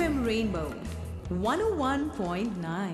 FM Rainbow 101.9.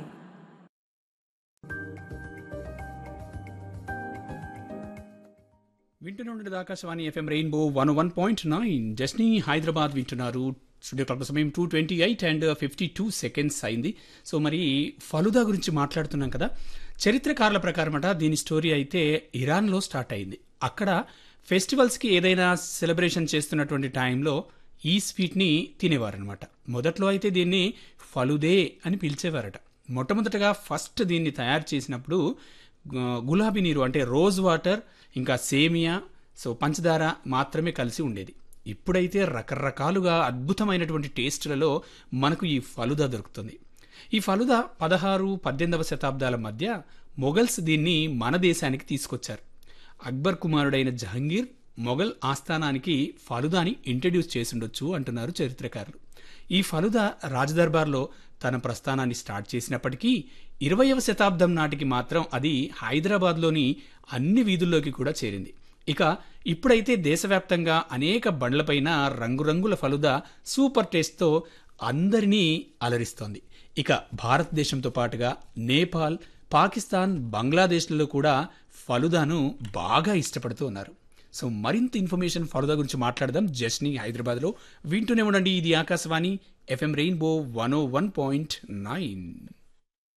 వింటూనే ఉండేది Akashvani FM rainbow one one point nine జస్నీ హైదరాబాద్ వింటున్నారు స్టూడియో క్లాక్ సమయం two twenty eight and fifty two seconds అయింది సో మరి ఫలుదా గురించి మాట్లాడుతున్నాం కదా చరిత్రకారుల ప్రకారం అట దీని స్టోరీ అయితే ఇరాన్లో స్టార్ట్ అయింది అక్కడ ఫెస్టివల్స్కి ఏదైనా సెలబ్రేషన్ చేస్తున్నటువంటి టైంలో ఈ స్వీట్ని తినేవారనమాట మొదట్లో అయితే దీన్ని ఫలుదే అని పిలిచేవారట మొట్టమొదటగా ఫస్ట్ దీన్ని తయారు చేసినప్పుడు గు- గులాబీ నీరు అంటే రోజ్ వాటర్ ఇంకా సేమియా సో పంచదార మాత్రమే కలిసి ఉండేది ఇప్పుడైతే రకరకాలుగా అద్భుతమైనటువంటి టేస్టులలో మనకు ఈ ఫలుదా దొరుకుతుంది ఈ ఫలుదా పదహారు పద్దెనిమిదవ శతాబ్దాల మధ్య మొఘల్స్ దీన్ని మన దేశానికి తీసుకొచ్చారు అక్బర్ కుమారుడైన జహంగీర్ మొఘల్ ఆస్థానానికి ఫలుదాని ఇంట్రడ్యూస్ చేసుండొచ్చు అంటున్నారు చరిత్రకారులు ఈ ఫలుదా రాజదర్బార్లో తన ప్రస్థానాన్ని స్టార్ట్ చేసినప్పటికీ ఇరవయవ శతాబ్దం నాటికి మాత్రం అది హైదరాబాద్లోని అన్ని వీధుల్లోకి కూడా చేరింది ఇక ఇప్పుడైతే దేశవ్యాప్తంగా అనేక బండ్లపైన రంగురంగుల ఫలుదా సూపర్ టేస్ట్తో అందరినీ అలరిస్తోంది ఇక భారతదేశంతో పాటుగా నేపాల్ పాకిస్తాన్ బంగ్లాదేశ్లలో కూడా ఫలుదాను బాగా ఇష్టపడుతూ ఉన్నారు సో మరింత ఇన్ఫర్మేషన్ ఫలుదా గురించి మాట్లాడదాం జస్ని హైదరాబాద్లో వింటూనే ఉండండి ఇది Akashvani FM rainbow one O one point nine